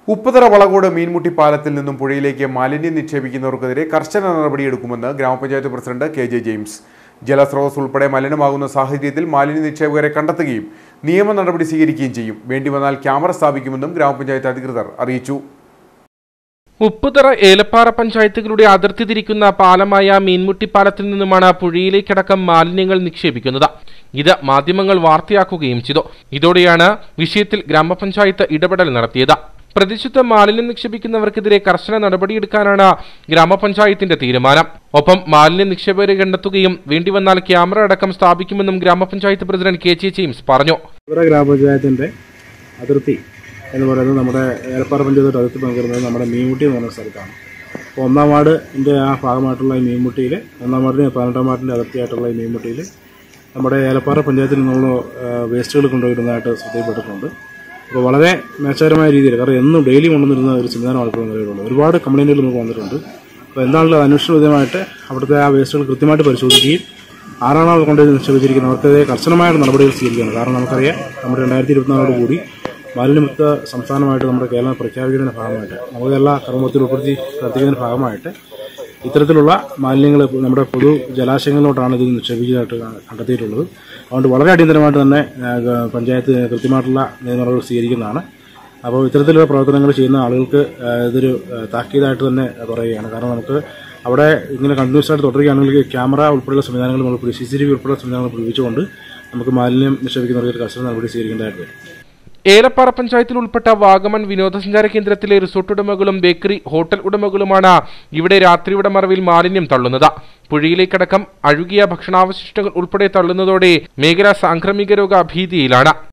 ഉപ്പുതറ വളകോട് മീൻമുട്ടി പാലത്തിൽ നിന്നും പുഴയിലേക്ക് മാലിന്യം നിക്ഷേപിക്കുന്നവർക്കെതിരെ കർശന നടപടിയെടുക്കുമെന്ന് ഗ്രാമപഞ്ചായത്ത് പ്രസിഡന്റ് കെ ജെ ജെയിംസ് ജലസ്രോതസ് ഉൾപ്പെടെ മലിനമാകുന്ന സാഹചര്യത്തിൽ മാലിന്യ നിക്ഷേപകരെ കണ്ടെത്തുകയും നിയമ നടപടി സ്വീകരിക്കുകയും ചെയ്യും വേണ്ടിവന്നാൽ ക്യാമറ സ്ഥാപിക്കുമെന്നും ഗ്രാമപഞ്ചായത്ത് അധികൃതർ അറിയിച്ചു ഉപ്പുതറ ഏലപ്പാറ പഞ്ചായത്തുകളുടെ അതിർത്തി തിരിക്കുന്ന പാലമായ മീൻമുട്ടി പാലത്തിൽ നിന്നുമാണ് പുഴയിലേക്കടക്കം മാലിന്യങ്ങൾ നിക്ഷേപിക്കുന്നത് ഇത് മാധ്യമങ്ങൾ വാർത്തയാക്കുകയും ചെയ്തു ഇതോടെയാണ് വിഷയത്തിൽ ഗ്രാമപഞ്ചായത്ത് ഇടപെടൽ നടത്തിയത് പ്രദേശത്ത് മാലിന്യം നിക്ഷേപിക്കുന്നവർക്കെതിരെ കർശന നടപടിയെടുക്കാനാണ് ഗ്രാമപഞ്ചായത്തിന്റെ തീരുമാനം ഒപ്പം മാലിന്യ നിക്ഷേപകരെ കണ്ടെത്തുകയും വേണ്ടിവന്നാൽ ക്യാമറ അടക്കം സ്ഥാപിക്കുമെന്നും ഗ്രാമപഞ്ചായത്ത് പ്രസിഡന്റ് കെ ജെ ജെയിംസ് പറഞ്ഞു ഉപ്പുതറ ഗ്രാമപഞ്ചായത്തിൻ്റെ അതിർത്തി എന്ന് പറയുന്നത് നമ്മുടെ ഏലപ്പാറ പഞ്ചായത്ത് അതിർത്തി പങ്കിടുന്നത് നമ്മുടെ മീൻമുട്ടി എന്ന് പറയുന്ന സ്ഥലത്താണ് അപ്പോൾ ഒന്നാം വാർഡിൻ്റെ ആ ഭാഗമായിട്ടുള്ള ഈ മീൻമുട്ടിയിൽ ഒന്നാം വാർഡിന് പതിനെട്ടാം വാർഡിൻ്റെ അതിർത്തിയായിട്ടുള്ള ഈ മീൻമുട്ടിയിൽ നമ്മുടെ ഏലപ്പാറ പഞ്ചായത്തിൽ നിന്നുള്ള വേസ്റ്റുകൾ കൊണ്ടുവരുന്നതായിട്ട് ശ്രദ്ധയിൽപ്പെട്ടിട്ടുണ്ട് അപ്പോൾ വളരെ മെച്ചകരമായ രീതിയിൽ കാരണം എന്നും ഡെയിലി കൊണ്ടുവന്നിരുന്ന ഒരു സംവിധാനമാണ് ഇപ്പോൾ നിലവിലുള്ളത് ഒരുപാട് കംപ്ലൈൻറ്റുകൾ നമുക്ക് വന്നിട്ടുണ്ട് അപ്പോൾ എന്താണല്ലോ അന്വേഷണ വിധമായിട്ട് അവിടുത്തെ ആ വേസ്റ്റുകൾ കൃത്യമായിട്ട് പരിശോധിക്കുകയും ആരാണോ അത് കൊണ്ട് നിക്ഷേപിച്ചിരിക്കുന്നത് അവർക്കെതിരെ കർശനമായിട്ട് നടപടികൾ സ്വീകരിക്കണം കാരണം നമുക്കറിയാം നമ്മുടെ രണ്ടായിരത്തി ഇരുപത്തിനാലോട് കൂടി മാലിന്യമുക്ത സംസ്ഥാനമായിട്ട് നമ്മുടെ കേരളം പ്രഖ്യാപിക്കുന്നതിന്റെ ഭാഗമായിട്ട് നമുക്ക് എല്ലാ കർമ്മത്തിൽ ഉൾപ്പെടുത്തി പ്രവർത്തിക്കുന്നതിന്റെ ഭാഗമായിട്ട് ഇത്തരത്തിലുള്ള മാലിന്യങ്ങൾ നമ്മുടെ പൊതു ജലാശയങ്ങളിലോട്ടാണ് ഇത് നിക്ഷേപിച്ചതായിട്ട് കണ്ടെത്തിയിട്ടുള്ളത് അതുകൊണ്ട് വളരെ അടിയന്തരമായിട്ട് തന്നെ ആ, ഗ- പഞ്ചായത്ത് കൃത്യമായിട്ടുള്ള നിയമനടപടികൾ സ്വീകരിക്കുന്നതാണ് അപ്പോൾ ഇത്തരത്തിലുള്ള പ്രവർത്തനങ്ങൾ ചെയ്യുന്ന ആളുകൾക്ക് ആ, ഇതൊരു ആ, താക്കീതായിട്ട് തന്നെ പറയുകയാണ് കാരണം നമുക്ക് അവിടെ ഇങ്ങനെ കണ്ടിന്യൂസ് ആയിട്ട് തുടരുകയാണെങ്കിൽ ക്യാമറ ഉൾപ്പെടെയുള്ള സംവിധാനങ്ങൾ നമ്മൾ സി സി ടി വി ഉൾപ്പെടെയുള്ള സംവിധാനങ്ങൾ ഉപയോഗിച്ചുകൊണ്ട് നമുക്ക് മാലിന്യം നിക്ഷേപിക്കുന്നവർക്ക് കർശന നടപടി സ്വീകരിക്കേണ്ടതായിട്ട് വരും ഏലപ്പാറ പഞ്ചായത്തിൽ ഉൾപ്പെട്ട വാഗമൺ വിനോദസഞ്ചാര കേന്ദ്രത്തിലെ റിസോർട്ട് ഉടമകളും ബേക്കറി ഹോട്ടൽ ഉടമകളുമാണ് ഇവിടെ രാത്രിയുടെ മറവിൽ മാലിന്യം തള്ളുന്നത് പുഴയിലേക്കടക്കം അഴുകിയ ഭക്ഷണാവശിഷ്ടങ്ങൾ ഉൾപ്പെടെ തള്ളുന്നതോടെ മേഖല സാംക്രമിക രോഗ ഭീതിയിലാണ്